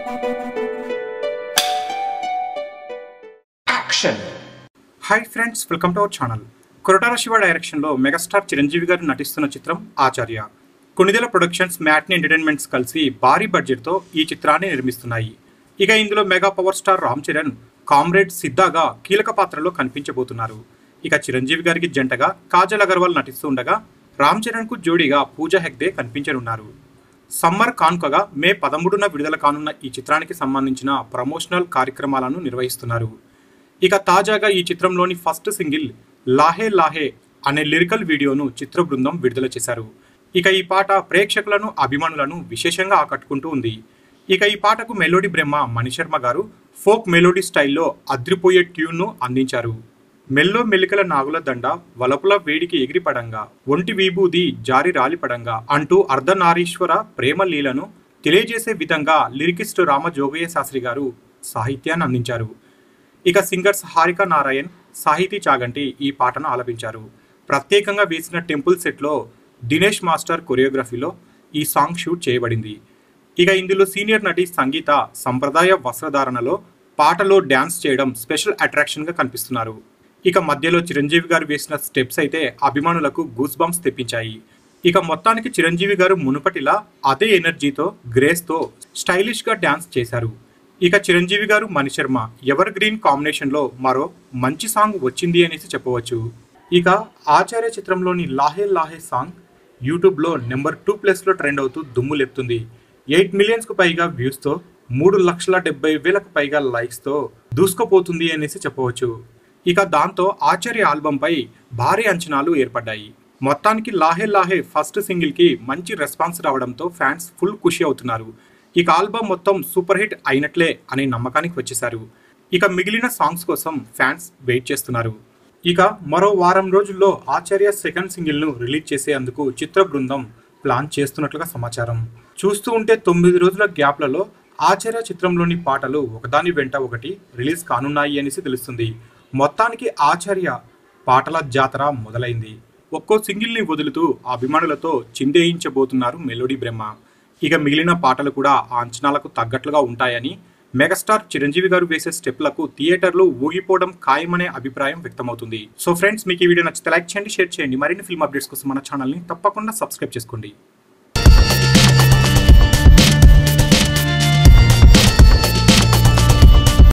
action hi friends welcome to our channel Koratala Siva డైరెక్షన్లో megastar Chiranjeevi garu నటిస్తున్న చిత్రం Acharya Konidela productions matinee entertainments కలిసి భారీ బడ్జెట్తో ఈ చిత్రాన్ని నిర్మిస్తున్నాయి ఇక ఇందులో mega power star Ram Charan comrade సిద్ధాగా కీలక పాత్రలో కనిపించబోతున్నారు ఇక చిరంజీవి గారికి జంటగా కాజల్ అగర్వాల్ నటిస్తూ ఉండగా రామ్ చరణ్కు జోడీగా పూజా హెగ్దే కనిపించనున్నారు సమ్మర్ కానుకగా మే పదమూడున విడుదల కానున్న ఈ చిత్రానికి సంబంధించిన ప్రమోషనల్ కార్యక్రమాలను నిర్వహిస్తున్నారు ఇక తాజాగా ఈ చిత్రంలోని ఫస్ట్ సింగిల్ లాహే లాహే అనే లిరికల్ వీడియోను చిత్ర బృందం విడుదల చేశారు ఇక ఈ పాట ప్రేక్షకులను అభిమానులను విశేషంగా ఆకట్టుకుంటూ ఉంది ఇక ఈ పాటకు మెలోడీ బ్రహ్మ మణిశర్మ గారు ఫోక్ మెలోడీ స్టైల్లో అద్రిపోయే ట్యూన్ను అందించారు మెల్లో మెలికల నాగుల దండ వలపుల వేడికి ఎగిరిపడంగా ఒంటి విభూది జారి రాలిపడంగా అంటూ అర్ధనారీశ్వర ప్రేమ లీలను తెలియజేసే విధంగా లిరికిస్ట్ రామ జోగయ్య శాస్త్రి గారు సాహిత్యాన్ని అందించారు ఇక సింగర్స్ హారిక నారాయణ్ సాహితీ చాగంటి ఈ పాటను ఆలపించారు ప్రత్యేకంగా వేసిన టెంపుల్ సెట్లో దినేష్ మాస్టర్ కొరియోగ్రఫీలో ఈ సాంగ్ షూట్ చేయబడింది ఇక ఇందులో సీనియర్ నటి సంగీత సంప్రదాయ వస్త్రధారణలో పాటలో డ్యాన్స్ చేయడం స్పెషల్ అట్రాక్షన్గా కనిపిస్తున్నారు ఇక మధ్యలో చిరంజీవి గారు వేసిన స్టెప్స్ అయితే అభిమానులకు గూస్ బంప్స్ తెప్పించాయి ఇక మొత్తానికి చిరంజీవి గారు మునుపటిలా అదే ఎనర్జీతో గ్రేస్తో స్టైలిష్గా డ్యాన్స్ చేశారు ఇక చిరంజీవి గారు మణిశర్మ ఎవర్ గ్రీన్ కాంబినేషన్లో మరో మంచి సాంగ్ వచ్చింది అనేసి చెప్పవచ్చు ఇక ఆచార్య చిత్రంలోని లాహే లాహే సాంగ్ యూట్యూబ్లో నెంబర్ టూ ప్లేస్లో ట్రెండ్ అవుతూ దుమ్ము లేపుతుంది ఎయిట్ మిలియన్స్కు పైగా వ్యూస్తో మూడు లక్షల డెబ్బై వేలకు పైగా లైక్స్తో దూసుకుపోతుంది అనేసి చెప్పవచ్చు ఇక దాంతో ఆచార్య ఆల్బంపై భారీ అంచనాలు ఏర్పడ్డాయి మొత్తానికి లాహే లాహే ఫస్ట్ సింగిల్కి మంచి రెస్పాన్స్ రావడంతో ఫ్యాన్స్ ఫుల్ ఖుషి అవుతున్నారు ఇక ఆల్బమ్ మొత్తం సూపర్ హిట్ అయినట్లే అనే నమ్మకానికి వచ్చేశారు ఇక మిగిలిన సాంగ్స్ కోసం ఫ్యాన్స్ వెయిట్ చేస్తున్నారు ఇక మరో వారం రోజుల్లో ఆచార్య సెకండ్ సింగిల్ను రిలీజ్ చేసేందుకు చిత్ర బృందం ప్లాన్ చేస్తున్నట్లుగా సమాచారం చూస్తూ ఉంటే తొమ్మిది రోజుల గ్యాప్లలో ఆచార్య చిత్రంలోని పాటలు ఒకదాని వెంట ఒకటి రిలీజ్ కానున్నాయి అనేసి తెలుస్తుంది మొత్తానికి ఆచార్య పాటల జాతర మొదలైంది ఒక్కో సింగిల్ని వదులుతూ అభిమానులతో చిందేయించబోతున్నారు మెలోడీ బ్రహ్మ ఇక మిగిలిన పాటలు కూడా ఆ అంచనాలకు తగ్గట్లుగా ఉంటాయని మెగాస్టార్ చిరంజీవి గారు వేసే స్టెప్లకు థియేటర్లు ఊగిపోవడం ఖాయమనే అభిప్రాయం వ్యక్తమవుతుంది సో ఫ్రెండ్స్ మీకు ఈ వీడియో నచ్చితే లైక్ చేయండి షేర్ చేయండి మరిన్ని ఫిల్మ్ అప్డేట్స్ కోసం మన ఛానల్ని తప్పకుండా సబ్స్క్రైబ్ చేసుకోండి